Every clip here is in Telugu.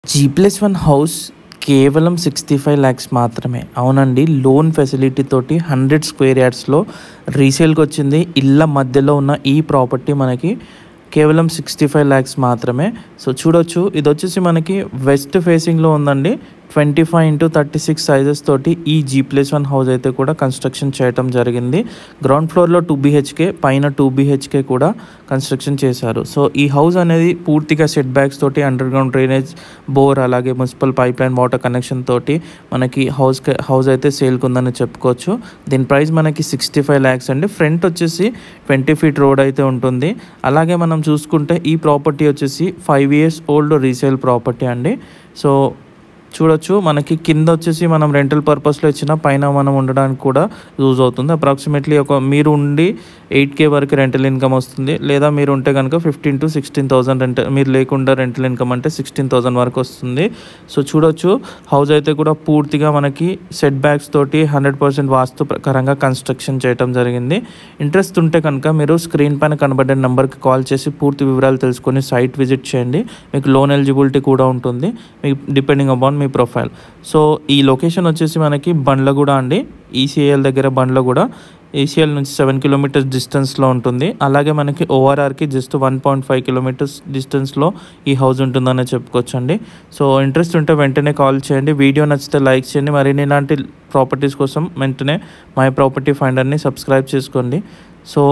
జీ ప్లస్ వన్ హౌస్ కేవలం సిక్స్టీ ఫైవ్ ల్యాక్స్ మాత్రమే అవునండి లోన్ ఫెసిలిటీ తోటి హండ్రెడ్ స్క్వేర్ యార్డ్స్లో రీసేల్కి వచ్చింది ఇళ్ళ మధ్యలో ఉన్న ఈ ప్రాపర్టీ మనకి కేవలం సిక్స్టీ ఫైవ్ ల్యాక్స్ మాత్రమే సో చూడొచ్చు ఇది వచ్చేసి మనకి వెస్ట్ ఫేసింగ్లో ఉందండి twenty five into thirty six sizes తోటి ఈ జీ ప్లస్ వన్ హౌస్ అయితే కూడా కన్స్ట్రక్షన్ చేయటం జరిగింది గ్రౌండ్ ఫ్లోర్లో టూ బీహెచ్కే పైన టూ బీహెచ్కే కూడా కన్స్ట్రక్షన్ చేశారు సో ఈ హౌస్ అనేది పూర్తిగా సెట్ బ్యాక్స్ తోటి అండర్ గ్రౌండ్ డ్రైనేజ్ బోర్ అలాగే municipal pipeline water connection తోటి మనకి హౌస్ హౌస్ అయితే సేల్కి ఉందని చెప్పుకోవచ్చు దీని ప్రైస్ మనకి సిక్స్టీ ఫైవ్ ల్యాక్స్ అండి ఫ్రంట్ వచ్చేసి ట్వంటీ ఫీట్ రోడ్ అయితే ఉంటుంది అలాగే మనం చూసుకుంటే ఈ ప్రాపర్టీ వచ్చేసి five years old resale property అండి సో చూడొచ్చు మనకి కింద వచ్చేసి మనం రెంటల్ పర్పస్లో ఇచ్చిన పైన మనం ఉండడానికి కూడా యూజ్ అవుతుంది అప్రాక్సిమేట్లీ ఒక మీరు ఉండి ఎయిట్ కే వరకు రెంటల్ ఇన్కమ్ వస్తుంది లేదా మీరు ఉంటే కనుక fifteen to sixteen thousand rent మీరు లేకుండా రెంటల్ ఇన్కమ్ అంటే సిక్స్టీన్ థౌసండ్ వరకు వస్తుంది సో చూడొచ్చు హౌస్ అయితే కూడా పూర్తిగా మనకి సెట్ బ్యాక్స్ తోటి హండ్రెడ్ పర్సెంట్ వాస్తు ప్రకారంగా కన్స్ట్రక్షన్ చేయడం జరిగింది ఇంట్రెస్ట్ ఉంటే కనుక మీరు స్క్రీన్ పైన కనబడే నెంబర్కి కాల్ చేసి పూర్తి వివరాలు తెలుసుకొని సైట్ విజిట్ చేయండి మీకు లోన్ ఎలిజిబిలిటీ కూడా ఉంటుంది మీకు డిపెండింగ్ అపాన్ మీ ప్రొఫైల్ సో ఈ లొకేషన్ వచ్చేసి మనకి బండ్లగూడ అండి ఈసీఎల్ దగ్గర బండ్లగూడ ఈసీఎల్ నుంచి సెవెన్ కిలోమీటర్స్ డిస్టెన్స్లో ఉంటుంది అలాగే మనకి ఓఆర్ఆర్కి just one point five kilometres డిస్టెన్స్లో ఈ హౌస్ ఉంటుందని చెప్పుకోవచ్చు అండి సో ఇంట్రెస్ట్ ఉంటే వెంటనే కాల్ చేయండి వీడియో నచ్చితే లైక్ చేయండి మరిన్ని ఇలాంటి ప్రాపర్టీస్ కోసం వెంటనే మై ప్రాపర్టీ ఫైండర్ని సబ్స్క్రైబ్ చేసుకోండి సో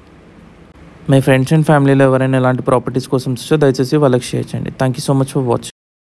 మీ ఫ్రెండ్స్ అండ్ ఫ్యామిలీలో ఎవరైనా ఇలాంటి ప్రాపర్టీస్ కోసం చూస్తే దయచేసి వాళ్ళకి షేర్ చేయండి thank you so much for watching